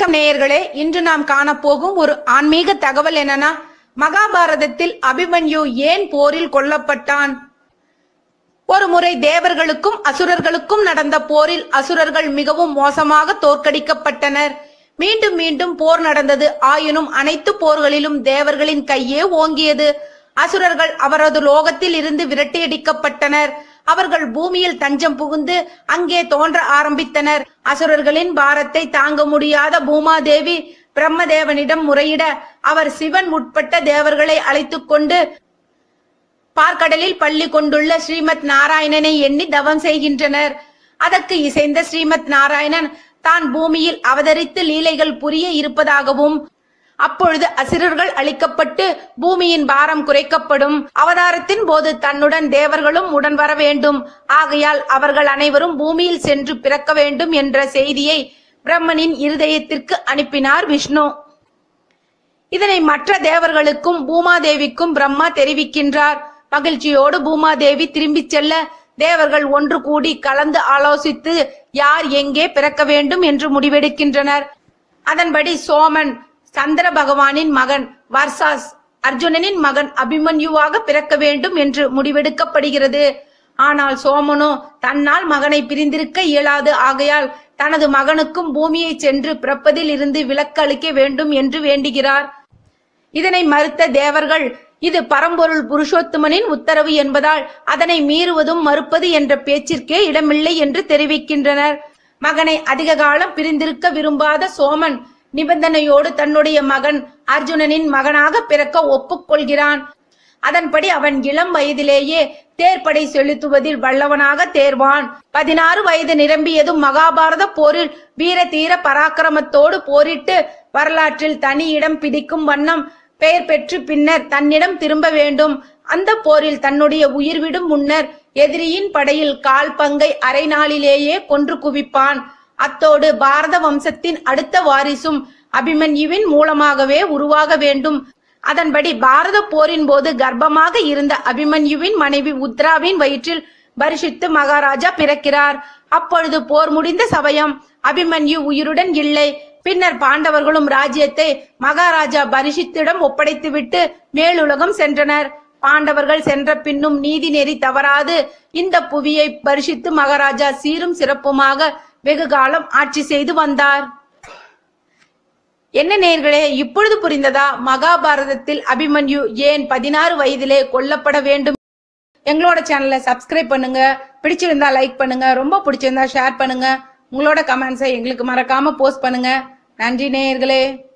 வணக்கம் நேயர்களே இன்று நாம் காணப்போகும் ஒரு ஆன்மீக தகவல் என்னன்னா மகாபாரதத்தில் அபிமன்யு ஏன் போரில் கொல்லப்பட்டான் ஒரு முறை தேவர்களுக்கும் அசுரர்களுக்கும் நடந்த போரில் அசுரர்கள் மிகவும் மோசமாக தோற்கடிக்கப்பட்டனர் மீண்டும் மீண்டும் போர் நடந்தது ஆயினும் அனைத்து போர்களிலும் தேவர்களின் கையே ஓங்கியது அசுரர்கள் அவரது லோகத்தில் இருந்து விரட்டியடிக்கப்பட்டனர் அவர்கள் பூமியில் தஞ்சம் புகுந்து அங்கே தோன்ற ஆரம்பித்தனர் அசுரர்களின் பாரத்தை தாங்க முடியாத பூமாதேவி பிரம்மதேவனிடம் முறையிட அவர் சிவன் உட்பட்ட தேவர்களை அழைத்துக் கொண்டு பார்க்கடலில் பள்ளி கொண்டுள்ள ஸ்ரீமத் நாராயணனை எண்ணி தவம் செய்கின்றனர் அதற்கு இசைந்த ஸ்ரீமத் நாராயணன் தான் பூமியில் அவதரித்து லீலைகள் புரிய இருப்பதாகவும் அப்பொழுது அசுரர்கள் அழிக்கப்பட்டு பூமியின் பாரம் குறைக்கப்படும் அவதாரத்தின் போது தன்னுடன் தேவர்களும் உடன் வர வேண்டும் ஆகையால் அவர்கள் அனைவரும் பூமியில் சென்று பிறக்க வேண்டும் என்ற செய்தியை பிரம்மனின் இருதயத்திற்கு அனுப்பினார் விஷ்ணு இதனை மற்ற தேவர்களுக்கும் பூமாதேவிக்கும் பிரம்மா தெரிவிக்கின்றார் மகிழ்ச்சியோடு பூமாதேவி திரும்பிச் செல்ல தேவர்கள் ஒன்று கூடி கலந்து ஆலோசித்து யார் எங்கே பிறக்க வேண்டும் என்று முடிவெடுக்கின்றனர் அதன்படி சோமன் சந்திர பகவானின் மகன் வர்சாஸ் அர்ஜுனனின் மகன் அபிமன்யுவாக பிறக்க வேண்டும் என்று முடிவெடுக்கப்படுகிறது ஆனால் சோமனோ தன்னால் மகனை பிரிந்திருக்க இயலாது ஆகையால் தனது மகனுக்கும் பூமியை சென்று பிறப்பதில் இருந்து விலக்கு அளிக்க வேண்டும் என்று வேண்டுகிறார் இதனை மறுத்த தேவர்கள் இது பரம்பொருள் புருஷோத்தமனின் உத்தரவு என்பதால் அதனை மீறுவதும் மறுப்பது என்ற பேச்சிற்கே இடமில்லை என்று தெரிவிக்கின்றனர் மகனை அதிக காலம் பிரிந்திருக்க விரும்பாத சோமன் நிபந்தனையோடு தன்னுடைய மகன் அர்ஜுனனின் மகனாக பிறக்க ஒப்புக்கொள்கிறான் அதன்படி அவன் இளம் வயதிலேயே தேர்ப்படை செலுத்துவதில் வல்லவனாக தேர்வான் பதினாறு வயது நிரம்பியதும் மகாபாரத போரில் வீர தீர பராக்கிரமத்தோடு போரிட்டு வரலாற்றில் தனி இடம் பிடிக்கும் வண்ணம் பெயர் பெற்று பின்னர் தன்னிடம் திரும்ப வேண்டும் அந்த போரில் தன்னுடைய உயிர் விடும் முன்னர் எதிரியின் படையில் கால் பங்கை அரை நாளிலேயே கொன்று குவிப்பான் அத்தோடு பாரத வம்சத்தின் அடுத்த வாரிசும் அபிமன்யுவின் மூலமாகவே உருவாக வேண்டும் அதன்படி பாரத போரின் போது கர்ப்பமாக இருந்த அபிமன்யுவின் மனைவி உத்ராவின் வயிற்றில் பரிசித்து மகாராஜா பிறக்கிறார் அப்பொழுது போர் முடிந்த சமயம் அபிமன்யு உயிருடன் இல்லை பின்னர் பாண்டவர்களும் ராஜ்யத்தை மகாராஜா பரிசித்திடம் ஒப்படைத்துவிட்டு மேலுலகம் சென்றனர் பாண்டவர்கள் சென்ற பின்னும் நீதி நெறி தவறாது இந்த புவியை பரிசித்து மகாராஜா சீரும் சிறப்புமாக வெகு காலம் ஆட்சி செய்து வந்தார் என்ன நேர்களே இப்பொழுது புரிந்ததா மகாபாரதத்தில் அபிமன்யு ஏன் பதினாறு வயதிலே கொல்லப்பட வேண்டும் எங்களோட சேனலை சப்ஸ்கிரைப் பண்ணுங்க பிடிச்சிருந்தா லைக் பண்ணுங்க ரொம்ப பிடிச்சிருந்தா ஷேர் பண்ணுங்க உங்களோட கமெண்ட்ஸை எங்களுக்கு மறக்காம போஸ்ட் பண்ணுங்க நன்றி நேயர்களே